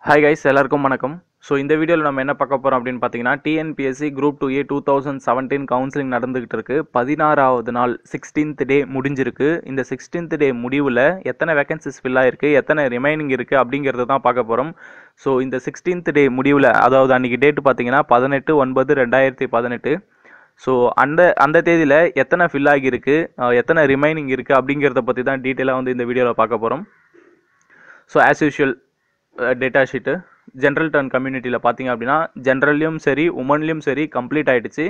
hi guys எல்லாருக்கும் வணக்கம் so இந்த வீடியோவில் நம்ம என்ன பார்க்க போகிறோம் அப்படின்னு பார்த்தீங்கன்னா TNPSC group two A two thousand seventeen counselling நடந்துகிட்டு இருக்கு பதினாறாவது நாள் சிக்ஸ்டீன்த் டே முடிஞ்சிருக்கு இந்த சிக்ஸ்டீன்த் டே முடிவில் எத்தனை வேகன்சிஸ் ஃபில் ஆயிருக்கு எத்தனை ரிமைனிங் இருக்குது அப்படிங்கிறத தான் பார்க்க போகிறோம் ஸோ இந்த சிக்ஸ்டீன்த் டே முடிவில் அதாவது அன்றைக்கி டேட் பார்த்தீங்கன்னா பதினெட்டு ஒன்பது ரெண்டாயிரத்தி பதினெட்டு ஸோ அந்த அந்த தேதியில் எத்தனை ஃபில் ஆகியிருக்கு அஹ், எத்தனை ரிமைனிங் இருக்குது அப்படிங்கிறத பற்றி தான் டீட்டெயிலாக வந்து இந்த வீடியோவில் பார்க்க போகிறோம் so as usual data sheet general turn கம்யூனிட்டியில் பார்த்தீங்க அப்படின்னா ஜென்ரல்லையும் சரி உமன்லேயும் சரி கம்ப்ளீட் ஆயிடுச்சு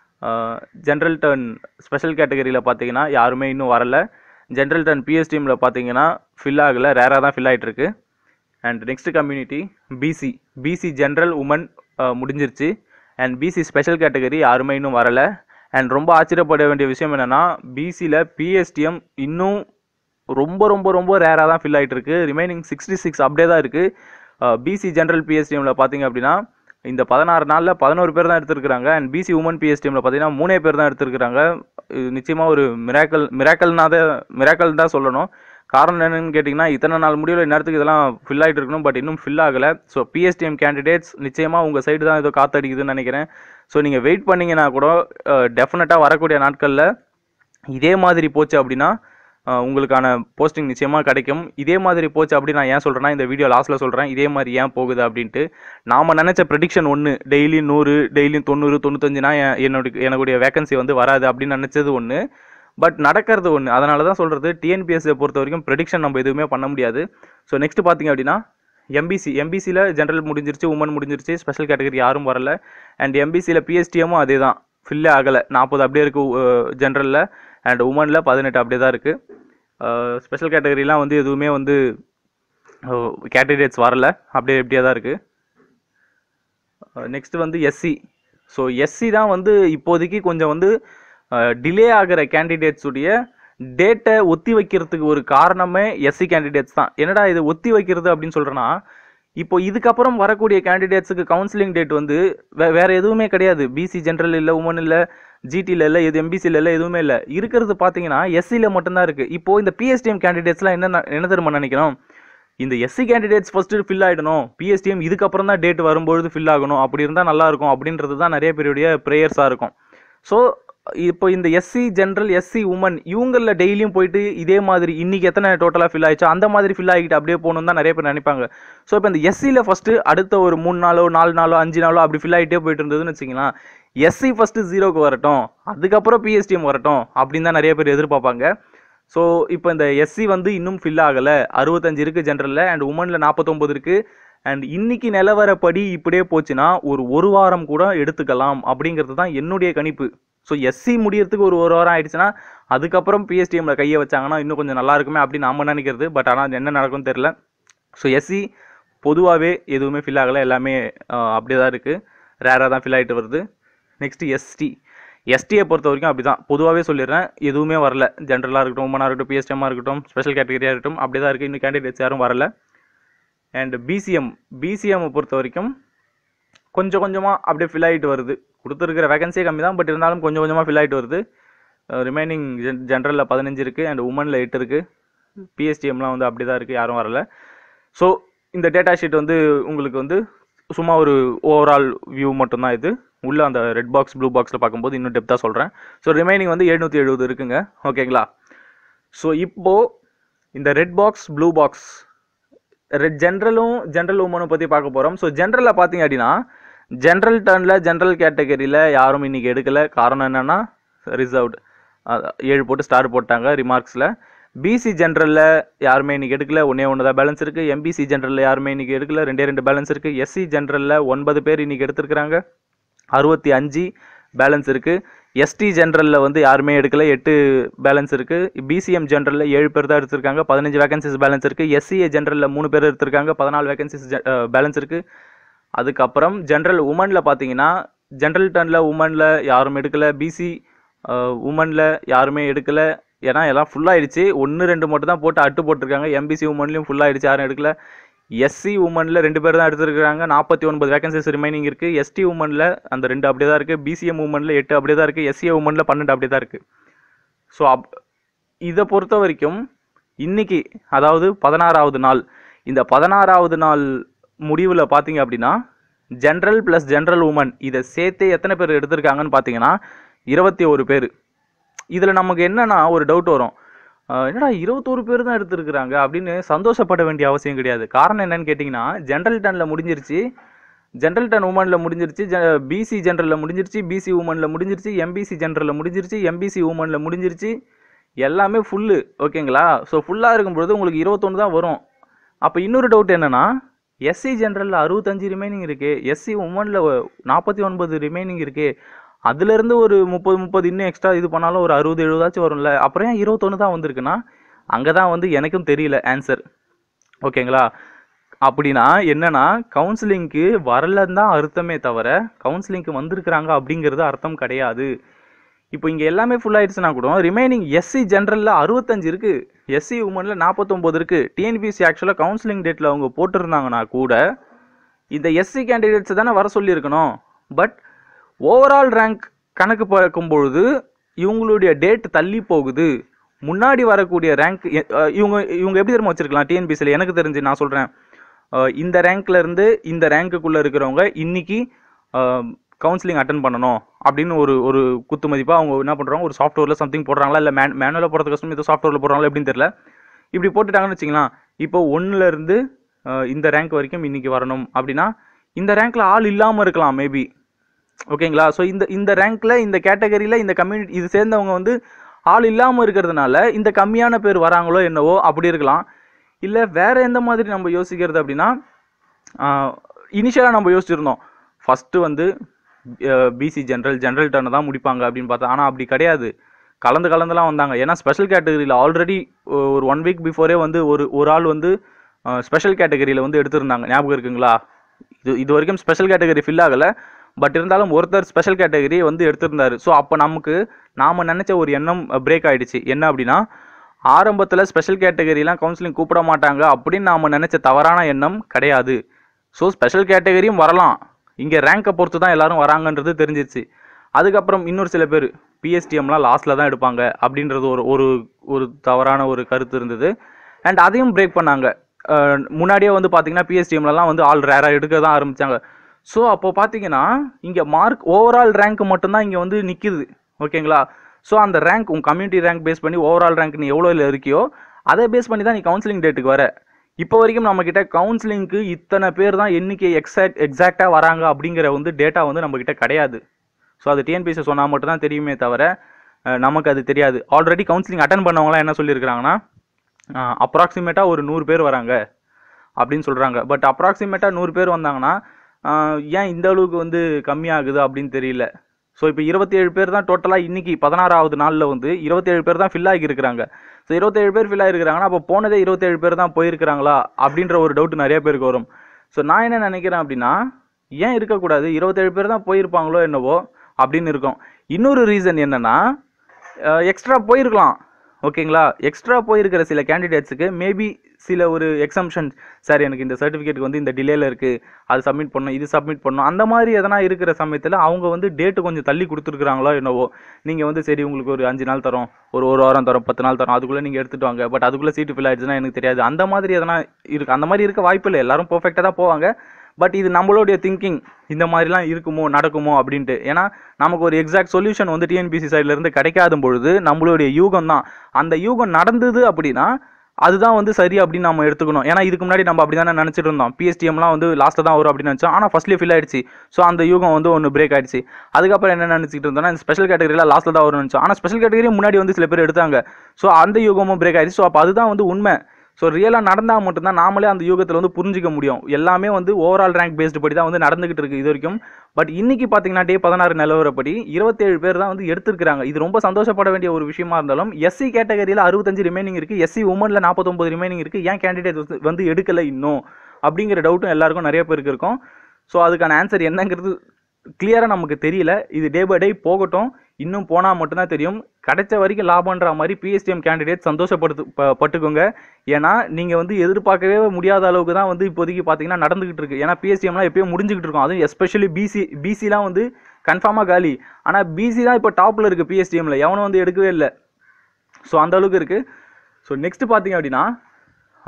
ஜென்ரல் டர்ன் ஸ்பெஷல் கேட்டகரியில் பார்த்தீங்கன்னா யாருமே இன்னும் வரல ஜென்ரல் டர்ன் பிஎஸ் டீமில் பார்த்தீங்கன்னா ஃபில் ஆகலை ரேராக தான் ஃபில் ஆகிட்டுருக்கு and next community BC BC general woman முடிஞ்சிருச்சு அண்ட் பிசி ஸ்பெஷல் கேட்டகரி யாருமே இன்னும் வரல அண்ட் ரொம்ப ஆச்சரியப்பட வேண்டிய விஷயம் என்னென்னா பிசியில் பிஎஸ்டிஎம் இன்னும் ரொம்ப ரொம்ப ரொம்ப ரேராக தான் ஃபில் ஆகிட்டு இருக்கு ரிமைனிங் சிக்ஸ்டி சிக்ஸ் அப்படியே தான் இருக்குது பிசி ஜென்ரல் பிஎஸ்டிஎம்மில் பார்த்தீங்க அப்படின்னா இந்த பதினாறு நாளில் பதினோரு பேர் தான் எடுத்திருக்கிறாங்க அண்ட் பிசி உமன் பிஎஸ்டிஎம்மில் பார்த்தீங்கன்னா மூணே பேர் தான் எடுத்திருக்கிறாங்க இது நிச்சயமாக ஒரு மிராக்கல் மிராக்கல்னா தான் மிராக்கல் தான் சொல்லணும் காரணம் என்னன்னு கேட்டிங்கன்னா இத்தனை நாள் முடிவில் நேரத்துக்கு இதெல்லாம் ஃபில் ஆகிட்டு இருக்கணும் பட் இன்னும் ஃபில் ஆகலை ஸோ பிஎஸ்டிஎம் கேண்டிடேட்ஸ் நிச்சயமாக உங்கள் சைடு தான் ஏதோ காத்தடிக்குதுன்னு நினைக்கிறேன் ஸோ நீங்கள் வெயிட் பண்ணீங்கன்னா கூட டெஃபினட்டாக வரக்கூடிய நாட்களில் இதே மாதிரி போச்சு அப்படின்னா அஹ், உங்களுக்கான போஸ்டிங் நிச்சயமாக கிடைக்கும் இதே மாதிரி போச்சு அப்படி நான் ஏன் சொல்கிறேன்னா இந்த வீடியோ லாஸ்ட்டில் சொல்கிறேன் இதே மாதிரி ஏன் போகுது அப்படின்ட்டு நாம் நினச்ச ப்ரெடிக்ஷன் ஒன்று டெய்லி நூறு டெய்லியும் தொண்ணூறு தொண்ணூத்தஞ்சுனா என் என்னுடைய எனக்குடைய வேகன்சி வந்து வராது அப்படின்னு நினச்சது ஒன்று பட் நடக்கிறது ஒன்று அதனால தான் சொல்கிறது டிஎன்பிஎஸ்சியை பொறுத்த வரைக்கும் ப்ரெடிக்ஷன் நம்ம எதுவுமே பண்ண முடியாது ஸோ நெக்ஸ்ட் பார்த்தீங்க அப்படின்னா எம்பிசி எம்பிசியில் ஜென்ரல் முடிஞ்சிருச்சு உமன் முடிஞ்சிருச்சு ஸ்பெஷல் கேட்டகரி யாரும் வரல அண்ட் எம்பிசியில் பிஎஸ்டிஎம்மும் அதே தான் ஃபில்லே ஆகலை நாற்பது அப்படியே இருக்குது ஜென்ரலில் அண்ட் உமனில் பதினெட்டு அப்படியே தான் இருக்குது ஸ்பெஷல் கேட்டகரிலாம் வந்து எதுவுமே வந்து கேண்டிடேட்ஸ் வரல அப்படியே எப்படியே தான் இருக்குது நெக்ஸ்ட் வந்து எஸ்சி ஸோ எஸ்சி தான் வந்து இப்போதைக்கு கொஞ்சம் வந்து டிலே ஆகிற candidates உடைய டேட்டை ஒத்தி வைக்கிறதுக்கு ஒரு காரணமே எஸ்சி கேண்டிடேட்ஸ் தான் என்னடா இது ஒத்தி வைக்கிறது அப்படின்னு சொல்கிறேன்னா இப்போ இதுக்கப்புறம் வரக்கூடிய கேண்டிடேட்ஸுக்கு கவுன்சிலிங் டேட் வந்து வே வேற எதுவுமே கிடையாது பிசி ஜென்ரல் இல்லை உமன் இல்லை ஜிடியில் இல்லை எது எம்பிசியில் இல்லை எதுவுமே இல்லை இருக்கிறது பார்த்தீங்கன்னா எஸ்சியில் மட்டும்தான் இருக்குது இப்போ இந்த பிஎஸ்டிஎம் கேண்டிடேட்ஸ்லாம் என்ன என்ன தெரியுமா நினைக்கிறோம் இந்த எஸ்சி கேண்டிடேட்ஸ் ஃபஸ்ட்டு ஃபில் ஆகிடணும் பிஎஸ்டிஎம் இதுக்கப்புறம் தான் டேட் வரும்பொழுது ஃபில் ஆகணும் அப்படி இருந்தால் நல்லா இருக்கும் அப்படின்றது தான் நிறைய பேருடைய ப்ரேயர்ஸாக இருக்கும் ஸோ இப்போ இந்த எஸ்சி ஜென்ரல் எஸ்சி உமன் இவங்களில் டெய்லியும் போயிட்டு இதே மாதிரி இன்னைக்கு எத்தனை டோட்டலாக ஃபில் ஆயிடுச்சோ அந்த மாதிரி ஃபில் ஆகிட்டு அப்படியே போகணும் தான் நிறைய பேர் நினைப்பாங்க ஸோ இப்போ இந்த எஸ்சியில் ஃபஸ்ட்டு அடுத்த ஒரு மூணு நாளோ நாலு நாளோ அஞ்சு நாளோ அப்படி ஃபில் ஆகிட்டே போயிட்டு இருந்ததுன்னு வச்சிங்களேன் எஸ்சி ஃபஸ்ட்டு ஜீரோக்கு வரட்டும் அதுக்கப்புறம் பிஎஸ்டிஎம் வரட்டும் அப்படின்னு தான் நிறைய பேர் எதிர்பார்ப்பாங்க ஸோ இப்போ இந்த எஸ்சி வந்து இன்னும் ஃபில் ஆகலை அறுபத்தஞ்சு இருக்குது ஜென்ரலில் அண்ட் உமனில் நாற்பத்தொம்பது இருக்குது அண்ட் இன்னைக்கு நிலவரப்படி இப்படியே போச்சுன்னா ஒரு ஒரு வாரம் கூட எடுத்துக்கலாம் அப்படிங்கிறது தான் என்னுடைய கணிப்பு ஸோ எஸ்சி முடியறதுக்கு ஒரு ஒரு வாரம் ஆயிடுச்சுன்னா அதுக்கப்புறம் பிஎஸ்டிஎம்ல கையை வச்சாங்கன்னா இன்னும் கொஞ்சம் நல்லா இருக்குமே அப்படின்னு நாம நினைக்கிறது பட் ஆனால் என்ன நடக்கும்னு தெரில ஸோ எஸ்சி பொதுவாகவே எதுவுமே ஃபில் ஆகலை எல்லாமே ஆஹ், அப்படியே தான் இருக்குது ரேராக தான் ஃபில் ஆகிட்டு வருது நெக்ஸ்ட் எஸ்டி எஸ்டியை பொறுத்த வரைக்கும் அப்படி தான் பொதுவாகவே சொல்லிடுறேன் எதுவுமே வரல ஜென்ரலாக இருக்கட்டும் உமனாக இருக்கட்டும் பிஎஸ்டிஎம்மாக இருக்கட்டும் ஸ்பெஷல் கேட்டகரியாக இருக்கட்டும் அப்படி தான் இருக்குது இன்னும் கேண்டிடேட்ஸ் யாரும் வரல அண்ட் பிசிஎம் பிசிஎம் பொறுத்த வரைக்கும் கொஞ்சம் கொஞ்சமாக அப்படியே ஃபில் ஆகிட்டு வருது கொடுத்துருக்கிற வேகன்சியே கம்மி தான் பட் இருந்தாலும் கொஞ்சம் கொஞ்சமாக ஃபில் ஆகிட்டு வருது ரிமைனிங் ஜென் ஜென்ரலில் பதினஞ்சு இருக்குது அண்ட் உமனில் எட்டு இருக்குது பிஎஸ்டிஎம்லாம் வந்து அப்படி தான் இருக்குது யாரும் வரல ஸோ இந்த டேட்டா ஷீட் வந்து உங்களுக்கு வந்து சும்மா ஒரு ஓவரால் வியூ மட்டும்தான் இது உள்ள அந்த ரெட் பாக்ஸ் ப்ளூ பாக்ஸில் பார்க்கும்போது இன்னும் டெப்த்தாக சொல்கிறேன் ஸோ ரிமைனிங் வந்து எழுநூற்றி எழுபது இருக்குங்க ஓகேங்களா ஸோ இப்போது இந்த ரெட் பாக்ஸ் ப்ளூ பாக்ஸ் ரெட் ஜென்ரலும் ஜென்ரல் உமனும் பற்றி பார்க்க போகிறோம் ஸோ ஜென்ரலில் பார்த்தீங்க அப்படின்னா ஜென்ரல் டர்னில் ஜென்ரல் கேட்டகரியில் யாரும் இன்னைக்கு எடுக்கலை காரணம் என்னென்னா ரிசர்வ்டு ஏழு போட்டு ஸ்டார் போட்டாங்க ரிமார்க்ஸில் பிசி ஜென்ரலில் யாருமே இன்னைக்கு எடுக்கல ஒன்றே ஒன்று தான் பேலன்ஸ் இருக்குது எம்பிசி ஜென்ரலில் யாருமே இன்னைக்கு எடுக்கல ரெண்டே ரெண்டு பேலன்ஸ் இருக்குது எஸ்சி ஜென்ரலில் ஒன்பது பேர் இன்னைக்கு எடுத்திருக்கிறாங்க அறுபத்தி அஞ்சு பேலன்ஸ் இருக்குது எஸ்டி ஜென்ரலில் வந்து யாருமே எடுக்கல எட்டு பேலன்ஸ் இருக்குது பிசிஎம் ஜென்ரலில் ஏழு பேர் தான் எடுத்திருக்காங்க பதினஞ்சு வேகன்சிஸ் பேலன்ஸ் இருக்குது எஸ்சிஏ ஜென்ரலில் மூணு பேர் எடுத்திருக்காங்க பதினாலு வேகன்சிஸ் பேலன்ஸ் இருக்குது அதுக்கப்புறம் ஜென்ரல் உமனில் பார்த்தீங்கன்னா ஜென்ரல் டர்னில் உமனில் யாரும் எடுக்கல பிசி உமனில் யாருமே எடுக்கல ஏன்னா எல்லாம் ஃபுல்லாகிடுச்சு ஒன்று ரெண்டு மட்டும் தான் போட்டு அட்டு போட்டிருக்காங்க எம்பிசி உமன்லையும் ஃபுல்லாகிடுச்சு யாரும் எடுக்கல எஸ்சி உமனில் ரெண்டு பேர் தான் எடுத்திருக்காங்க நாற்பத்தி ஒன்பது வேகன்சிஸ் ரிமைனிங் இருக்குது எஸ்டி உமனில் அந்த ரெண்டு அப்படியே தான் இருக்குது பிசிஎம் உமனில் எட்டு அப்படியே தான் இருக்குது எஸ்சிஏ உமனில் பன்னெண்டு அப்படியே தான் இருக்குது ஸோ அப் இதை பொறுத்த வரைக்கும் இன்னைக்கு அதாவது பதினாறாவது நாள் இந்த பதினாறாவது நாள் முடிவில் பார்த்தீங்க அப்படின்னா ஜென்ரல் ப்ளஸ் ஜென்ரல் உமன் இதை சேர்த்து எத்தனை பேர் எடுத்திருக்காங்கன்னு பார்த்தீங்கன்னா இருபத்தி ஒரு பேர் இதில் நமக்கு என்னன்னா ஒரு டவுட் வரும் அஹ் என்னடா இருபத்தோரு பேர் தான் எடுத்திருக்கிறாங்க அப்படின்னு சந்தோஷப்பட வேண்டிய அவசியம் கிடையாது காரணம் என்னன்னு கேட்டிங்கன்னா ஜென்ரல் டனில் முடிஞ்சிருச்சு ஜென்ரல் டன் உமனில் முடிஞ்சிருச்சு பிசி ஜென்ரலில் முடிஞ்சிருச்சு பிசி உமனில் முடிஞ்சிருச்சு எம்பிசி ஜென்ரலில் முடிஞ்சிருச்சு எம்பிசி உமனில் முடிஞ்சிருச்சு எல்லாமே ஃபுல்லு ஓகேங்களா ஸோ ஃபுல்லாக இருக்கும்பொழுது உங்களுக்கு இருபத்தொன்று தான் வரும் அப்போ இன்னொரு டவுட் என்னன்னா எஸ்சி ஜென்ரலில் அறுபத்தஞ்சு ரிமைனிங் இருக்கு எஸ்சி உமனில் நாற்பத்தி ஒன்பது ரிமைனிங் இருக்கு அதுலேருந்து ஒரு முப்பது முப்பது இன்னும் எக்ஸ்ட்ரா இது பண்ணாலும் ஒரு அறுபது எழுபதாச்சும் வரும்ல அப்புறம் ஏன் இருபத்தொன்று தான் வந்திருக்குன்னா அங்கே தான் வந்து எனக்கும் தெரியல ஆன்சர் ஓகேங்களா அப்படின்னா என்னன்னா கவுன்சிலிங்க்கு வரலன்னு தான் அர்த்தமே தவிர கவுன்சிலிங்க்கு வந்திருக்கிறாங்க அப்படிங்கிறது அர்த்தம் கிடையாது இப்போ இங்கே எல்லாமே ஃபுல் ஆயிடுச்சுன்னா கூட ரிமைனிங் எஸ்சி ஜென்ரலில் அறுபத்தஞ்சு இருக்கு எஸ்சி உமனில் நாற்பத்தொம்போது இருக்கு டிஎன்பிசி ஆக்சுவலாக கவுன்சிலிங் டேட்டில் அவங்க போட்டிருந்தாங்கன்னா கூட இந்த எஸ்சி கேண்டிடேட்ஸ் தானே வர சொல்லியிருக்கணும் பட் ஓவரால் ரேங்க் கணக்கு பார்க்கும் பொழுது இவங்களுடைய டேட் தள்ளி போகுது முன்னாடி வரக்கூடிய ரேங்க் இவங்க இவங்க எப்படி தெரியுமா வச்சிருக்கலாம் டிஎன்பிசியில் எனக்கு தெரிஞ்சு நான் சொல்கிறேன் இந்த ரேங்க்ல இருந்து இந்த ரேங்க்குள்ளே இருக்கிறவங்க இன்னைக்கு கவுன்சிலிங் அட்டன் பண்ணணும் அப்படின்னு ஒரு ஒரு குத்து மதிப்பாக அவங்க என்ன பண்ணுறாங்க ஒரு சாஃப்ட்வேரில் சம்திங் போடுறாங்களா இல்லை மேன் மேனுவலாக போடுறது கஷ்டம் ஏதோ சாஃப்ட்வேரில் போடுறாங்களா எப்படின்னு தெரியல இப்படி போட்டுட்டாங்கன்னு வச்சுக்கலாம் இப்போ ஒன்றுல இருந்து அஹ், இந்த ரேங்க் வரைக்கும் இன்னைக்கு வரணும் அப்படின்னா இந்த ரேங்க்ல ஆள் இல்லாமல் இருக்கலாம் மேபி ஓகேங்களா ஸோ இந்த இந்த ரேங்க்ல இந்த கேட்டகரியில் இந்த கம்யூனிட்டி இது சேர்ந்தவங்க வந்து ஆள் இல்லாமல் இருக்கிறதுனால இந்த கம்மியான பேர் வராங்களோ என்னவோ அப்படி இருக்கலாம் இல்லை வேற எந்த மாதிரி நம்ம யோசிக்கிறது அப்படின்னா இனிஷியலாக நம்ம யோசிச்சிருந்தோம் ஃபஸ்ட்டு வந்து பிசி ஜென்ரல் ஜென்ரல் டர்னை தான் முடிப்பாங்க அப்படின்னு பார்த்தா ஆனால் அப்படி கிடையாது கலந்து கலந்துலாம் வந்தாங்க ஏன்னா ஸ்பெஷல் கேட்டகரியில் ஆல்ரெடி ஒரு ஒன் வீக் பிஃபோரே வந்து ஒரு ஒரு ஆள் வந்து ஸ்பெஷல் கேட்டகரியில் வந்து எடுத்திருந்தாங்க ஞாபகம் இருக்குங்களா இது இது வரைக்கும் ஸ்பெஷல் கேட்டகரி ஃபில் ஆகலை பட் இருந்தாலும் ஒருத்தர் ஸ்பெஷல் கேட்டகரி வந்து எடுத்திருந்தாரு ஸோ அப்போ நமக்கு நாம் நினச்ச ஒரு எண்ணம் பிரேக் ஆயிடுச்சு என்ன அப்படின்னா ஆரம்பத்தில் ஸ்பெஷல் கேட்டகரிலாம் கவுன்சிலிங் கூப்பிட மாட்டாங்க அப்படின்னு நாம் நினச்ச தவறான எண்ணம் கிடையாது ஸோ ஸ்பெஷல் கேட்டகரியும் வரலாம் இங்கே ரேங்கை பொறுத்து தான் எல்லாரும் வராங்கன்றது தெரிஞ்சிருச்சு அதுக்கப்புறம் இன்னொரு சில பேர் பிஎஸ்டிஎம்லாம் லாஸ்ட்டில் தான் எடுப்பாங்க அப்படின்றது ஒரு ஒரு ஒரு தவறான ஒரு கருத்து இருந்தது அண்ட் அதையும் பிரேக் பண்ணாங்க அஹ் முன்னாடியே வந்து பார்த்தீங்கன்னா பிஎஸ்டிஎம்லலாம் வந்து ஆள் ரேராக எடுக்க தான் ஆரம்பித்தாங்க ஸோ அப்போ பார்த்தீங்கன்னா இங்கே மார்க் ஓவரால் ரேங்க் மட்டும்தான் இங்கே வந்து நிற்கிது ஓகேங்களா ஸோ அந்த ரேங்க் உங்கள் கம்யூனிட்டி ரேங்க் பேஸ் பண்ணி ஓவரால் ரேங்க் நீ எவ்வளோ இருக்கியோ அதை பேஸ் பண்ணி தான் நீ கவுன்சிலிங் டேட்டுக்கு வர இப்போ வரைக்கும் நம்மக்கிட்ட கவுன்சிலிங்க்கு இத்தனை பேர் தான் எண்ணிக்கை எக்ஸாக்ட் எக்ஸாக்டாக வராங்க அப்படிங்கிற வந்து டேட்டா வந்து நம்மக்கிட்ட கிடையாது ஸோ அது டிஎன்பிசி சொன்னால் மட்டும்தான் தெரியுமே தவிர அஹ், நமக்கு அது தெரியாது ஆல்ரெடி கவுன்சிலிங் அட்டன் பண்ணவங்களாம் என்ன சொல்லியிருக்கிறாங்கன்னா அப்ராக்சிமேட்டாக ஒரு நூறு பேர் வராங்க அப்படின்னு சொல்கிறாங்க பட் அப்ராக்சிமேட்டாக நூறு பேர் வந்தாங்கன்னா ஆஹ், ஏன் இந்த அளவுக்கு வந்து கம்மியாகுது அப்படின்னு தெரியல ஸோ இப்போ இருபத்தேழு பேர் தான் டோட்டலாக இன்னைக்கு பதினாறாவது நாளில் வந்து இருபத்தேழு பேர் தான் ஃபில் ஆகியிருக்கிறாங்க ஸோ இருபத்தேழு பேர் ஃபில் ஆகிருக்கிறாங்கன்னா அப்போ போனதே இருபத்தேழு பேர் தான் போயிருக்கிறாங்களா அப்படின்ற ஒரு டவுட் நிறைய பேருக்கு வரும் ஸோ நான் என்ன நினைக்கிறேன் அப்படின்னா ஏன் இருக்கக்கூடாது இருபத்தேழு பேர் தான் போயிருப்பாங்களோ என்னவோ அப்படின்னு இருக்கும் இன்னொரு ரீசன் என்னன்னா எக்ஸ்ட்ரா போயிருக்கலாம் ஓகேங்களா எக்ஸ்ட்ரா போயிருக்கிற சில கேண்டிடேட்ஸுக்கு மேபி சில ஒரு எக்ஸம்ஷன் சார் எனக்கு இந்த சர்டிஃபிகேட் வந்து இந்த டிலேல இருக்கு அது சப்மிட் பண்ணணும் இது சப்மிட் பண்ணணும் அந்த மாதிரி எதனா இருக்கிற சமயத்தில் அவங்க வந்து டேட்டு கொஞ்சம் தள்ளி கொடுத்துருக்குறாங்களோ என்னவோ நீங்கள் வந்து சரி உங்களுக்கு ஒரு அஞ்சு நாள் தரோம் ஒரு ஒரு வாரம் தரோம் பத்து நாள் தரோம் அதுக்குள்ளே நீங்கள் எடுத்துட்டு வாங்க பட் அதுக்குள்ளே சீட்டு ஃபில் ஆயிடுச்சுன்னா எனக்கு தெரியாது அந்த மாதிரி எதனா இருக்கு அந்த மாதிரி இருக்க வாய்ப்பு இல்லை எல்லாரும் பர்ஃபெக்டாக தான் போவாங்க பட் இது நம்மளுடைய திங்கிங் இந்த மாதிரிலாம் இருக்குமோ நடக்குமோ அப்படின்ட்டு ஏன்னா நமக்கு ஒரு எக்ஸாக்ட் சொல்யூஷன் வந்து டிஎன்பிசி சைட்ல இருந்து கிடைக்காத பொழுது நம்மளுடைய யூகம் தான் அந்த யூகம் நடந்தது அப்படின்னா அதுதான் வந்து சரி அப்படின்னு நம்ம எடுத்துக்கணும் ஏன்னா இதுக்கு முன்னாடி நம்ம அப்படி தானே நினச்சிட்டு இருந்தோம் பிஎஸ்டிஎம்லாம் வந்து லாஸ்ட்டில் தான் வரும் அப்படின்னு நினச்சோம் ஆனால் ஃபர்ஸ்ட்லேயே ஃபில் ஆயிடுச்சு ஸோ அந்த யூகம் வந்து ஒன்று பிரேக் ஆயிடுச்சு அதுக்கப்புறம் என்ன நினச்சிட்டு இருந்தோம்னா இந்த ஸ்பெஷல் கேட்டகரியில் லாஸ்ட்டில் தான் வரும்னு நினச்சோம் ஆனால் ஸ்பெஷல் கேட்டகரி முன்னாடி வந்து சில பேர் எடுத்தாங்க ஸோ அந்த யூகமும் பிரேக் ஆயிடுச்சு ஸோ அப்போ அதுதான் வந்து உண்மை ஸோ ரியலாக நடந்தால் மட்டும்தான் நாமளே அந்த யூகத்தில் வந்து புரிஞ்சிக்க முடியும் எல்லாமே வந்து ஓவரால் ரேங்க் பேஸ்டு படி தான் வந்து நடந்துகிட்டு இருக்கு இது வரைக்கும் பட் இன்னைக்கு பார்த்தீங்கன்னா டே பதினாறு நிலவரப்படி இருபத்தேழு பேர் தான் வந்து எடுத்திருக்காங்க இது ரொம்ப சந்தோஷப்பட வேண்டிய ஒரு விஷயமா இருந்தாலும் எஸ்சி கேட்டகரியில் அறுபத்தஞ்சு ரிமைனிங் இருக்கு எஸ்சி உமனில் நாற்பத்தொம்பது ரிமைனிங் இருக்கு ஏன் கேண்டிடேட் வந்து எடுக்கல இன்னும் அப்படிங்கிற டவுட்டும் எல்லாருக்கும் நிறைய பேருக்கு இருக்கும் ஸோ அதுக்கான ஆன்சர் என்னங்கிறது கிளியராக நமக்கு தெரியல இது டே பை டே போகட்டும் இன்னும் போனால் மட்டும்தான் தெரியும் கிடைச்ச வரைக்கும் லாபம்ன்ற மாதிரி பிஎஸ்டிஎம் கேண்டிடேட் சந்தோஷப்படுத்து ப- பட்டுக்கோங்க ஏன்னா நீங்கள் வந்து எதிர்பார்க்கவே முடியாத அளவுக்கு தான் வந்து இப்போதைக்கு பார்த்தீங்கன்னா நடந்துகிட்டு இருக்கு ஏன்னா பிஎஸ்டிஎம்லாம் எப்பயும் முடிஞ்சுக்கிட்டு இருக்கும் அதுவும் எஸ்பெஷலி பிசி பிசிலாம் வந்து கன்ஃபார்மாக காலி ஆனால் பிசி தான் இப்போ டாப்பில் இருக்குது பிஎஸ்டிஎம்ல எவனும் வந்து எடுக்கவே இல்லை ஸோ அந்த அளவுக்கு இருக்குது ஸோ நெக்ஸ்ட் பார்த்தீங்க அப்படின்னா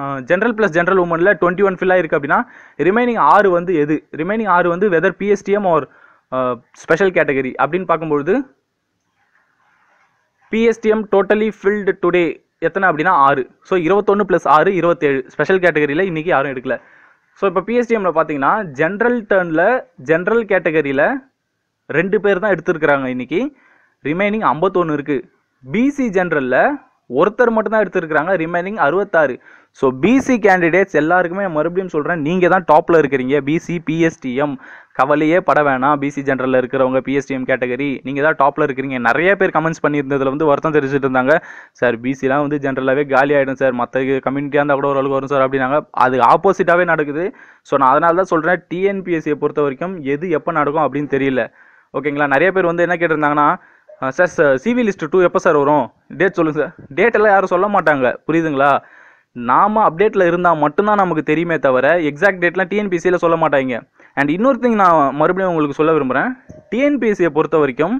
ஜென்ரல் ப்ளஸ் ஜென்ரல் உமனில் டுவெண்ட்டி ஒன் ஃபில் ஆயிருக்கு அப்படின்னா ரிமைனிங் ஆறு வந்து எது ரிமைனிங் ஆறு வந்து whether PSTM or special category அப்படின்னு பார்க்கும்பொழுது பிஎஸ்டிஎம் டோட்டலி ஃபில்டு டுடே எத்தனை அப்படின்னா ஆறு ஸோ இருபத்தொன்று ப்ளஸ் ஆறு இருபத்தேழு ஸ்பெஷல் கேட்டகரியில் இன்றைக்கி யாரும் எடுக்கல ஸோ இப்போ பிஎஸ்டிஎம்மில் பார்த்தீங்கன்னா ஜென்ரல் டர்னில் ஜென்ரல் கேட்டகரியில் ரெண்டு பேர் தான் எடுத்திருக்கிறாங்க இன்னைக்கு ரிமைனிங் ஐம்பத்தொன்று இருக்குது பிசி ஜென்ரலில் ஒருத்தர் மட்டும்தான் எடுத்திருக்கிறாங்க ரிமைனிங் அறுபத்தாறு ஸோ பிசி கேண்டிடேட்ஸ் எல்லாருக்குமே மறுபடியும் சொல்கிறேன் நீங்கள் தான் டாப்பில் இருக்கிறீங்க பிசி பிஎஸ்டிஎம் கவலையே பட வேணாம் பிசி ஜென்ரலில் இருக்கிறவங்க பிஎஸ்டிஎம் கேட்டகரி நீங்கள் தான் டாப்பில் இருக்கிறீங்க நிறைய பேர் கமெண்ட்ஸ் பண்ணியிருந்ததில் வந்து வருத்தம் தெரிவிச்சிட்டு இருந்தாங்க சார் பிசிலாம் வந்து ஜென்ரலாகவே காலி ஆகிடும் சார் மற்ற கம்யூனிட்டியாக இருந்தால் கூட ஓரளவுக்கு வரும் சார் அப்படின்னாங்க அது ஆப்போசிட்டாகவே நடக்குது ஸோ நான் அதனால தான் சொல்கிறேன் டிஎன்பிஎஸ்சியை பொறுத்த வரைக்கும் எது எப்போ நடக்கும் அப்படின்னு தெரியல ஓகேங்களா நிறைய பேர் வந்து என்ன கேட்டிருந்தாங்கன்னா sir sir CV list two எப்போ சார் வரும் டேட் சொல்லுங்கள் சார் டேட் எல்லாம் யாரும் சொல்ல மாட்டாங்க புரியுதுங்களா நாம அப்டேட்டில் இருந்தால் மட்டும்தான் நமக்கு தெரியுமே தவிர எக்ஸாக்ட் டேட்லாம் டிஎன்பிசியில் சொல்ல மாட்டாங்க அண்ட் இன்னொரு திங் நான் மறுபடியும் உங்களுக்கு சொல்ல விரும்புகிறேன் டிஎன்பிஎஸ்சியை பொறுத்த வரைக்கும்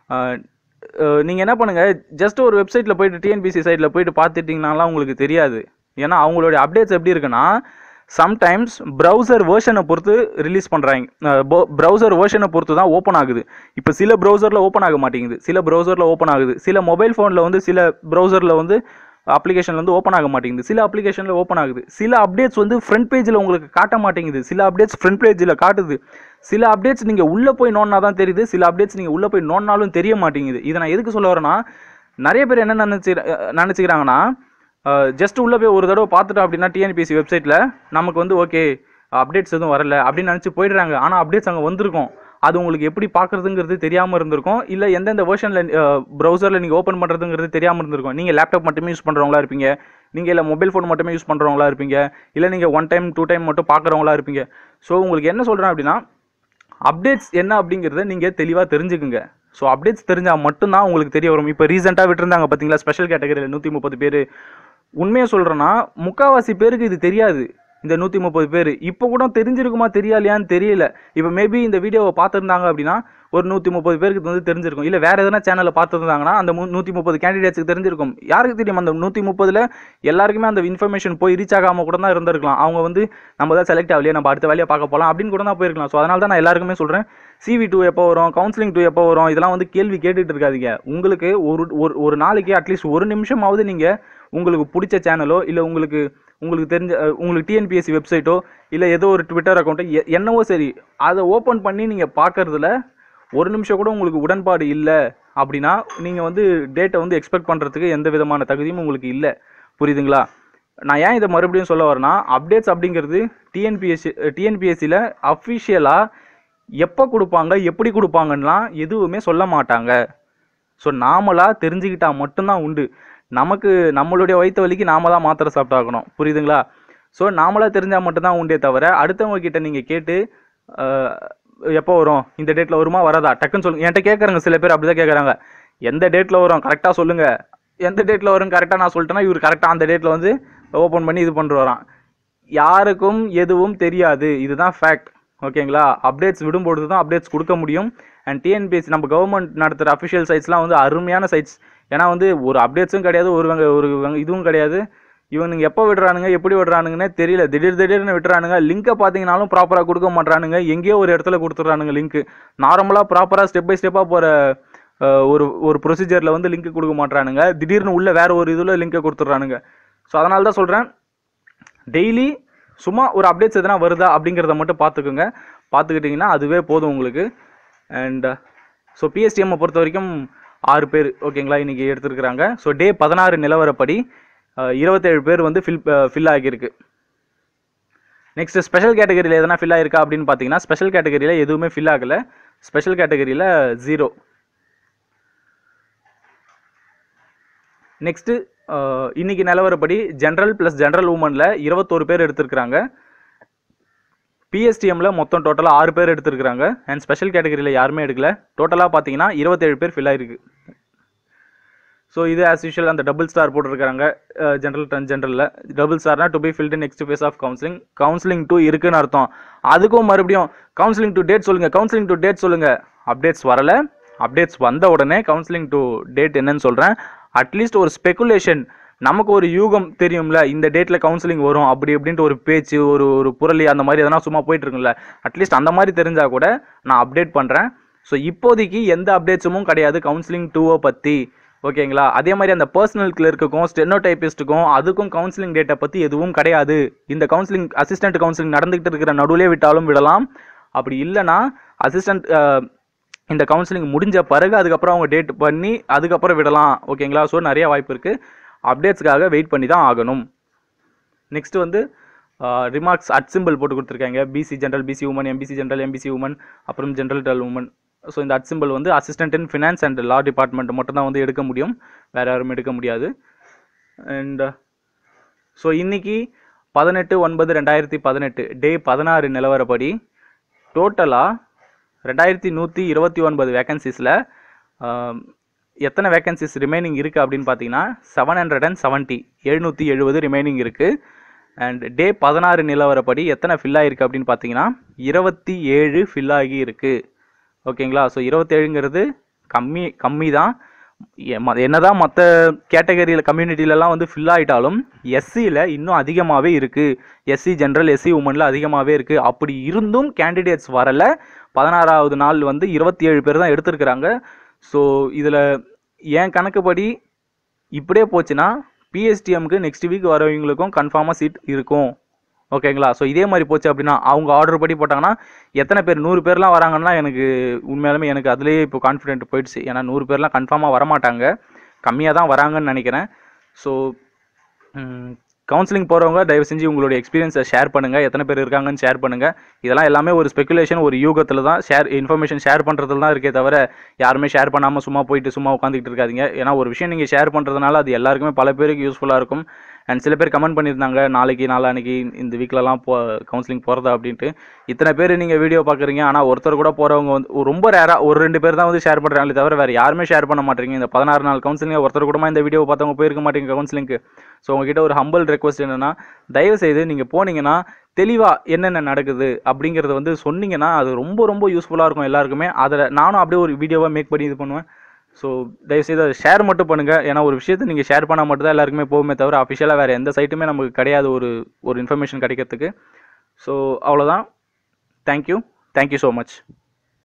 நீங்கள் என்ன பண்ணுங்கள் ஜஸ்ட் ஒரு வெப்சைட்டில் போயிட்டு டிஎன்பிசி சைட்டில் போயிட்டு பார்த்துட்டிங்கனாலாம் உங்களுக்கு தெரியாது ஏன்னா அவங்களுடைய அப்டேட்ஸ் எப்படி இருக்குன்னா சம்டைம்ஸ் ப்ரௌசர் வேர்ஷனை பொறுத்து ரிலீஸ் பண்ணுறாங்க ப்ரௌசர் வேர்ஷனை பொறுத்து தான் ஓப்பன் ஆகுது இப்போ சில ப்ரௌசரில் ஓப்பன் ஆக மாட்டேங்குது சில ப்ரௌசரில் ஓப்பன் ஆகுது சில மொபைல் ஃபோனில் வந்து சில ப்ரௌசரில் வந்து அப்ளிகேஷன் வந்து ஓப்பன் ஆக மாட்டேங்குது சில அப்ளிகேஷனில் ஓப்பன் ஆகுது சில அப்டேட்ஸ் வந்து ஃப்ரண்ட் பேஜில் உங்களுக்கு காட்ட மாட்டேங்குது சில அப்டேட்ஸ் ஃப்ரண்ட் பேஜில் காட்டுது சில அப்டேட்ஸ் நீங்கள் உள்ளே போய் நோண்டினா தான் தெரியுது சில அப்டேட்ஸ் நீங்கள் உள்ளே போய் நோண்டினாலும் தெரிய மாட்டேங்குது இதை நான் எதுக்கு சொல்ல வரேன்னா நிறைய பேர் என்ன நினச்சி நினச்சிக்கிறாங்கன்னா ஜஸ்ட் உள்ளே போய் ஒரு தடவை பார்த்துட்டோம் அப்படின்னா டிஎன்பிஎஸ்சி வெப்சைட்டில் நமக்கு வந்து ஓகே அப்டேட்ஸ் எதுவும் வரல அப்படின்னு நினச்சி போயிடுறாங்க ஆனால் அப்டேட்ஸ் அங்கே வந்திருக்கும் அது உங்களுக்கு எப்படி பார்க்குறதுங்கிறது தெரியாமல் இருந்திருக்கும் இல்லை எந்தெந்த வேர்ஷனில் ப்ரௌசரில் நீங்கள் ஓப்பன் பண்ணுறதுங்கிறது தெரியாமல் இருந்திருக்கும் நீங்கள் லேப்டாப் மட்டுமே யூஸ் பண்ணுறவங்களா இருப்பீங்க நீங்கள் இல்லை மொபைல் ஃபோன் மட்டுமே யூஸ் பண்ணுறவங்களா இருப்பீங்க இல்லை நீங்கள் ஒன் டைம் டூ டைம் மட்டும் பார்க்குறவங்களா இருப்பீங்க ஸோ உங்களுக்கு என்ன சொல்கிறேன் அப்படின்னா அப்டேட்ஸ் என்ன அப்படிங்கிறத நீங்கள் தெளிவாக தெரிஞ்சுக்குங்க ஸோ அப்டேட்ஸ் தெரிஞ்சால் மட்டும்தான் உங்களுக்கு தெரிய வரும் இப்போ ரீசெண்டாக விட்டுருந்தாங்க பார்த்தீங்களா ஸ்பெஷல் கேட்டகரியில் நூற்றி முப்பது பேர் உண்மையை சொல்கிறேன்னா முக்காவாசி பேருக்கு இது தெரியாது இந்த நூற்றி முப்பது பேர் இப்போ கூட தெரிஞ்சிருக்குமா தெரியலையான்னு தெரியல இப்போ மேபி இந்த வீடியோவை பார்த்துருந்தாங்க அப்படின்னா ஒரு நூற்றி முப்பது பேருக்கு இது வந்து தெரிஞ்சிருக்கும் இல்லை வேறு எதனா சேனலில் பார்த்துருந்தாங்கன்னா அந்த மு நூற்றி முப்பது கேண்டிடேட்ஸுக்கு தெரிஞ்சிருக்கும் யாருக்கு தெரியும் அந்த நூற்றி முப்பதில் எல்லாருக்குமே அந்த இன்ஃபர்மேஷன் போய் ரீச் ஆகாமல் கூட தான் இருந்திருக்கலாம் அவங்க வந்து நம்ம தான் செலக்ட் ஆகலையே நம்ம அடுத்த வேலையை பார்க்க போகலாம் அப்படின்னு கூட தான் போயிருக்கலாம் ஸோ அதனால தான் நான் எல்லாருக்குமே சொல்கிறேன் சிவி டூ எப்போ வரும் கவுன்சிலிங் டூ எப்போ வரும் இதெல்லாம் வந்து கேள்வி கேட்டுட்டு இருக்காதீங்க உங்களுக்கு ஒரு ஒரு ஒரு நாளைக்கு அட்லீஸ்ட் ஒரு நிமிஷமாவது நீங்கள் உங்களுக்கு பிடிச்ச சேனலோ இல்லை உங்களுக்கு உங்களுக்கு தெரிஞ்ச அஹ், உங்களுக்கு டிஎன்பிஎஸ்சி வெப்சைட்டோ இல்லை ஏதோ ஒரு ட்விட்டர் அக்கௌண்ட்டோ என்னவோ சரி அதை ஓப்பன் பண்ணி நீங்கள் பார்க்கறதுல ஒரு நிமிஷம் கூட உங்களுக்கு உடன்பாடு இல்லை அப்படின்னா நீங்கள் வந்து டேட்டை வந்து எக்ஸ்பெக்ட் பண்ணுறதுக்கு எந்த விதமான தகுதியும் உங்களுக்கு இல்லை புரியுதுங்களா நான் ஏன் இதை மறுபடியும் சொல்ல வரேன்னா அப்டேட்ஸ் அப்படிங்கிறது டிஎன்பிஎஸ்சி டிஎன்பிஎஸ்சியில் அஃபிஷியலாக எப்போ கொடுப்பாங்க எப்படி கொடுப்பாங்கலாம் எதுவுமே சொல்ல மாட்டாங்க ஸோ நாமளாக தெரிஞ்சுக்கிட்டா மட்டும்தான் உண்டு நமக்கு நம்மளுடைய வயிற்று வலிக்கு நாம தான் மாத்திரை சாப்பிட்டாகணும் புரியுதுங்களா ஸோ நாமளாக தெரிஞ்சால் மட்டும்தான் உண்டே தவிர அடுத்தவங்க கிட்ட நீங்கள் கேட்டு அஹ், எப்போ வரும் இந்த டேட்டில் வருமா வராதா டக்குன்னு சொல்லுங்க என்கிட்ட கேட்குறாங்க சில பேர் அப்படி தான் கேட்குறாங்க எந்த டேட்டில் வரும் கரெக்டாக சொல்லுங்கள் எந்த டேட்டில் வரும் கரெக்டாக நான் சொல்லிட்டேன்னா இவர் கரெக்டாக அந்த டேட்டில் வந்து ஓப்பன் பண்ணி இது பண்ணிட்டு வரான் யாருக்கும் எதுவும் தெரியாது இதுதான் ஃபேக்ட் ஓகேங்களா அப்டேட்ஸ் விடும்பொழுது தான் அப்டேட்ஸ் கொடுக்க முடியும் அண்ட் டிஎன்பிஎஸ்சி நம்ம கவர்மெண்ட் நடத்துகிற அஃபிஷியல் சைட்ஸ்லாம் வந்து அருமையான சைட்ஸ் ஏன்னா வந்து ஒரு அப்டேட்ஸும் கிடையாது ஒரு வங்க- ஒரு வங்க- இதுவும் கிடையாது இவனுங்க எப்போ விடுறானுங்க எப்படி விடுறானுங்கன்னே தெரியல திடீர் திடீர்னு விட்டுறானுங்க லிங்கை பார்த்தீங்கனாலும் ப்ராப்பராக கொடுக்க மாட்றானுங்க எங்கேயோ ஒரு இடத்துல கொடுத்துட்றானுங்க லிங்க் நார்மலாக ப்ராப்பராக ஸ்டெப் பை ஸ்டெப்பாக போகிற ஒரு ஒரு ப்ரொசீஜரில் வந்து லிங்க் கொடுக்க மாட்றானுங்க திடீர்னு உள்ள வேற ஒரு இதில் லிங்கை கொடுத்துட்றானுங்க ஸோ அதனால தான் சொல்கிறேன் டெய்லி சும்மா ஒரு அப்டேட்ஸ் எதனா வருதா அப்படிங்கிறத மட்டும் பார்த்துக்குங்க பார்த்துக்கிட்டிங்கன்னா அதுவே போதும் உங்களுக்கு அண்ட் ஸோ பிஎஸ்டிஎம்மை பொறுத்த வரைக்கும் ஆறு பேர் ஓகேங்களா இன்றைக்கி எடுத்துருக்குறாங்க ஸோ டே பதினாறு நிலவரப்படி அஹ், இருபத்தேழு பேர் வந்து ஃபில் ஃபில் ஆகியிருக்கு நெக்ஸ்ட் ஸ்பெஷல் கேட்டகரியில் எதனா ஃபில் ஆகிருக்கா அப்படின்னு பார்த்தீங்கன்னா ஸ்பெஷல் கேட்டகரியில் எதுவுமே ஃபில் ஆகலை ஸ்பெஷல் கேட்டகரியில் ஜீரோ நெக்ஸ்ட்டு இன்னைக்கு நிலவரப்படி ஜென்ரல் ப்ளஸ் ஜென்ரல் உமனில் இருபத்தோரு பேர் எடுத்திருக்கிறாங்க பிஎஸ்டிஎம்ல மொத்தம் டோட்டலாக ஆறு பேர் எடுத்திருக்கிறாங்க அண்ட் ஸ்பெஷல் கேட்டகரியில் யாருமே எடுக்கல டோட்டலாக பார்த்தீங்கன்னா இருபத்தேழு பேர் ஃபில் ஆயிருக்கு ஸோ இது ஆஸ் யூஷுவல் அந்த டபுள் ஸ்டார் போட்டிருக்காங்க ஜென்ரல் டென் ஜென்ரலில் டபுள் ஸ்டார்னா to be filled next phase of counselling counselling two இருக்குன்னு அர்த்தம் அதுக்கும் மறுபடியும் கவுன்சிலிங் டு டேட் சொல்லுங்கள் கவுன்சிலிங் டு டேட் சொல்லுங்கள் அப்டேட்ஸ் வரல அப்டேட்ஸ் வந்த உடனே கவுன்சிலிங் டு டேட் என்னன்னு சொல்கிறேன் அட்லீஸ்ட் ஒரு ஸ்பெகுலேஷன் நமக்கு ஒரு யூகம் தெரியும்ல இந்த டேட்ல கவுன்சிலிங் வரும் அப்படி இப்படின்ட்டு ஒரு பேச்சு ஒரு ஒரு புரளி அந்த மாதிரி எதனா சும்மா போயிட்டு இருக்குல்ல அட்லீஸ்ட் அந்த மாதிரி தெரிஞ்சா கூட நான் அப்டேட் பண்றேன் ஸோ இப்போதைக்கு எந்த அப்டேட்ஸும் கிடையாது கவுன்சிலிங் டூவை பத்தி ஓகேங்களா அதே மாதிரி அந்த பர்சனல் கிளர்க்குக்கும் ஸ்டெனோ டைப்பிஸ்ட்டுக்கும் அதுக்கும் கவுன்சிலிங் டேட்டை பற்றி எதுவும் கிடையாது இந்த கவுன்சிலிங் அசிஸ்டன்ட் கவுன்சிலிங் நடந்துகிட்டு இருக்கிற நடுவுலே விட்டாலும் விடலாம் அப்படி இல்லைன்னா அசிஸ்டன்ட் இந்த கவுன்சிலிங் முடிஞ்ச பிறகு அதுக்கப்புறம் அவங்க டேட் பண்ணி அதுக்கப்புறம் விடலாம் ஓகேங்களா ஸோ நிறைய வாய்ப்பு இருக்குது அப்டேட்ஸ்க்காக வெயிட் பண்ணி தான் ஆகணும் நெக்ஸ்ட் வந்து ரிமார்க்ஸ் அட் சிம்பிள் போட்டு கொடுத்துருக்காங்க BC general BC women MBC general MBC women அப்புறம் ஜென்ரல் டல் உமன் ஸோ இந்த அட் சிம்பிள் வந்து assistant in finance and law department மட்டும் தான் வந்து எடுக்க முடியும் வேறு யாரும் எடுக்க முடியாது அண்ட் ஸோ இன்னைக்கு பதினெட்டு ஒன்பது ரெண்டாயிரத்தி பதினெட்டு டே பதினாறு நிலவரப்படி டோட்டலாக ரெண்டாயிரத்தி நூற்றி இருபத்தி ஒன்பது வேக்கன்சிஸில் எத்தனை வேக்கன்சிஸ் ரிமைனிங் இருக்குது அப்படின்னு பார்த்தீங்கன்னா செவன் ஹண்ட்ரட் அண்ட் செவன்ட்டி எழுநூற்றி எழுபது ரிமைனிங் இருக்குது அண்ட் டே பதினாறு நிலவரப்படி எத்தனை ஃபில் ஆகிருக்கு அப்படின்னு பார்த்தீங்கன்னா இருபத்தி ஏழு ஃபில் ஆகி இருக்குது ஓகேங்களா ஸோ இருபத்தேழுங்கிறது கம்மி கம்மி தான் என்னதான் மற்ற கேட்டகரியில் கம்யூனிட்டிலலாம் வந்து ஃபில் ஆகிட்டாலும் எஸ்சியில் இன்னும் அதிகமாகவே இருக்குது எஸ்சி ஜென்ரல் எஸ்சி உமனில் அதிகமாகவே இருக்குது அப்படி இருந்தும் கேண்டிடேட்ஸ் வரல பதினாறாவது நாள் வந்து இருபத்தி ஏழு பேர் தான் எடுத்திருக்கிறாங்க ஸோ இதில் என் கணக்குப்படி இப்படியே போச்சுன்னா பிஎஸ்டிஎம்க்கு நெக்ஸ்ட் வீக் வரவங்களுக்கும் கன்ஃபார்மாக சீட் இருக்கும் ஓகேங்களா ஸோ இதே மாதிரி போச்சு அப்படின்னா அவங்க ஆர்டர் படி போட்டாங்கன்னா எத்தனை பேர் நூறு பேர்லாம் வராங்கன்னா எனக்கு உண்மையாலுமே எனக்கு அதுலேயே இப்போ கான்ஃபிடென்ட் போயிடுச்சு ஏன்னா நூறு பேர்லாம் கன்ஃபார்மாக வரமாட்டாங்க கம்மியாக தான் வராங்கன்னு நினைக்கிறேன் ஸோ கவுன்சிலிங் போகிறவங்க தயவு செஞ்சு உங்களுடைய எக்ஸ்பீரியன்ஸை ஷேர் பண்ணுங்கள் எத்தனை பேர் இருக்காங்கன்னு ஷேர் பண்ணுங்கள் இதெல்லாம் எல்லாமே ஒரு ஸ்பெகுலேஷன் ஒரு யூகத்தில் தான் ஷேர் இன்ஃபர்மேஷன் ஷேர் பண்ணுறதுல தான் இருக்கே தவிர யாருமே ஷேர் பண்ணாமல் சும்மா போயிட்டு சும்மா உட்காந்துக்கிட்டு இருக்காதீங்க ஏன்னா ஒரு விஷயம் நீங்கள் ஷேர் பண்ணுறதுனால அது எல்லாருக்குமே பல பேருக்கு யூஸ்ஃபுல்லாக இருக்கும் அண்ட் சில பேர் கமெண்ட் பண்ணியிருந்தாங்க நாளைக்கு நாளான்னைக்கு இந்த வீக்லலாம் போ கவுன்சிலிங் போகிறதா அப்படின்ட்டு இத்தனை பேர் நீங்கள் வீடியோ பார்க்குறீங்க ஆனால் ஒருத்தர் கூட போகிறவங்க வந்து ஒரு ரொம்ப ரேராக ஒரு ரெண்டு பேர் தான் வந்து ஷேர் பண்ணுறாங்களே தவிர வேறு யாருமே ஷேர் பண்ண மாட்டேங்க இந்த பதினாறு நாள் கவுன்சிலிங் ஒருத்தர் கூடமா இந்த வீடியோ பார்த்தவங்க போயிருக்க மாட்டீங்க கவுன்சிலிங்க்கு ஸோ உங்ககிட்ட ஒரு ஹம்பிள் ரெக்வஸ்ட் என்னென்னா தயவு செய்து நீங்கள் போனீங்கன்னா தெளிவாக என்னென்ன நடக்குது அப்படிங்கிறத வந்து சொன்னீங்கன்னா அது ரொம்ப ரொம்ப யூஸ்ஃபுல்லாக இருக்கும் எல்லாருக்குமே அதில் நானும் அப்படியே ஒரு வீடியோவாக மேக் பண்ணி இது பண்ணுவேன் ஸோ தயவுசெய்து அதை ஷேர் மட்டும் பண்ணுங்கள் ஏன்னா ஒரு விஷயத்தை நீங்கள் ஷேர் பண்ணால் மட்டும் தான் எல்லாருக்குமே போகுமே தவிர அஃபிஷியலாக வேறு எந்த சைட்டுமே நமக்கு கிடையாது ஒரு ஒரு இன்ஃபர்மேஷன் கிடைக்கிறதுக்கு ஸோ அவ்வளோதான் தேங்க்யூ தேங்க்யூ ஸோ மச்